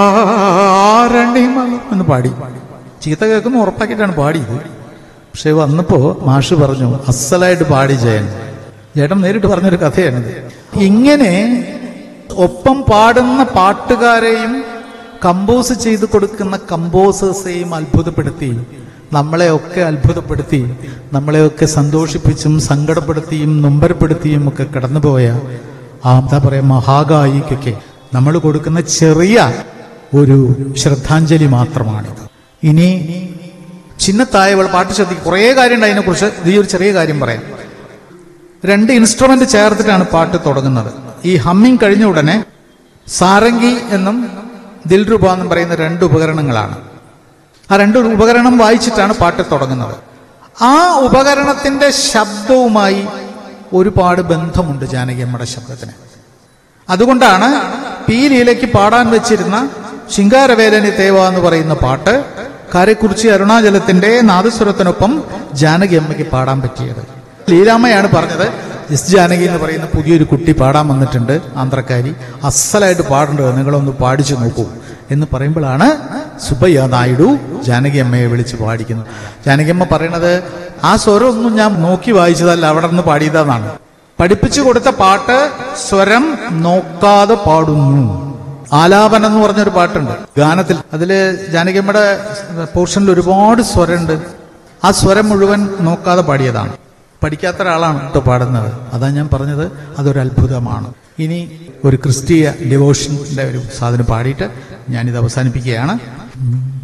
ആരണ്യമല എന്ന് പാടി ചീത്ത കേൾക്കുന്ന ഉറപ്പാക്കിയിട്ടാണ് പാടിയത് പക്ഷെ വന്നപ്പോ മാഷ് പറഞ്ഞു അസലായിട്ട് പാടി ജയൻ ചേട്ടൻ നേരിട്ട് പറഞ്ഞൊരു കഥയാണിത് ഇങ്ങനെ ഒപ്പം പാടുന്ന പാട്ടുകാരെയും കമ്പോസ് ചെയ്ത് കൊടുക്കുന്ന കമ്പോസേഴ്സെയും അത്ഭുതപ്പെടുത്തി നമ്മളെയൊക്കെ അത്ഭുതപ്പെടുത്തി നമ്മളെയൊക്കെ സന്തോഷിപ്പിച്ചും സങ്കടപ്പെടുത്തിയും നൊമ്പരപ്പെടുത്തിയും ഒക്കെ കടന്നുപോയ ആ എന്താ പറയാ മഹാഗായിക്കൊക്കെ നമ്മൾ കൊടുക്കുന്ന ചെറിയ ഒരു ശ്രദ്ധാഞ്ജലി മാത്രമാണിത് ഇനി ചിന്നത്തായവൾ പാട്ട് ശ്രദ്ധിക്കും കുറേ കാര്യമുണ്ട് അതിനെക്കുറിച്ച് ഈ ഒരു ചെറിയ കാര്യം പറയാം രണ്ട് ഇൻസ്ട്രുമെന്റ് ചേർത്തിട്ടാണ് പാട്ട് തുടങ്ങുന്നത് ഈ ഹമ്മിങ് കഴിഞ്ഞ ഉടനെ സാരംഗി എന്നും ദിൽരൂപ എന്നും പറയുന്ന രണ്ട് ഉപകരണങ്ങളാണ് ആ രണ്ട് ഉപകരണം വായിച്ചിട്ടാണ് പാട്ട് തുടങ്ങുന്നത് ആ ഉപകരണത്തിന്റെ ശബ്ദവുമായി ഒരുപാട് ബന്ധമുണ്ട് ജാനകിയമ്മയുടെ ശബ്ദത്തിന് അതുകൊണ്ടാണ് പി ലീലയ്ക്ക് പാടാൻ വെച്ചിരുന്ന ശിങ്കാരവേദനി തേവ എന്ന് പറയുന്ന പാട്ട് കാരെക്കുറിച്ച് അരുണാചലത്തിന്റെ നാദസ്വരത്തിനൊപ്പം ജാനകി അമ്മയ്ക്ക് പാടാൻ പറ്റിയത് ലീലാമ്മയാണ് പറഞ്ഞത് എസ് ജാനകി എന്ന് പറയുന്ന പുതിയൊരു കുട്ടി പാടാൻ വന്നിട്ടുണ്ട് ആന്ധ്രക്കാരി അസലായിട്ട് പാടേണ്ടത് നിങ്ങളൊന്ന് പാടിച്ചു നോക്കൂ എന്ന് പറയുമ്പോഴാണ് സുബയ്യ നായിഡു ജാനകി അമ്മയെ വിളിച്ച് പാടിക്കുന്നത് ജാനകി അമ്മ പറയണത് ആ സ്വരമൊന്നും ഞാൻ നോക്കി വായിച്ചതല്ല അവിടെ നിന്ന് പാടിയതാന്നാണ് പഠിപ്പിച്ചു കൊടുത്ത പാട്ട് സ്വരം നോക്കാതെ പാടുന്നു ആലാപനം എന്ന് പറഞ്ഞൊരു പാട്ടുണ്ട് ഗാനത്തിൽ അതില് ജാനകിയമ്മയുടെ പോർഷനിൽ ഒരുപാട് സ്വരമുണ്ട് ആ സ്വരം മുഴുവൻ നോക്കാതെ പാടിയതാണ് പഠിക്കാത്ത ഒരാളാണ് കേട്ടോ പാടുന്നത് അതാ ഞാൻ പറഞ്ഞത് അതൊരു അത്ഭുതമാണ് ഇനി ഒരു ക്രിസ്തീയ ഡിവോഷന്റെ ഒരു സാധനം പാടിയിട്ട് ഞാനിത് അവസാനിപ്പിക്കുകയാണ്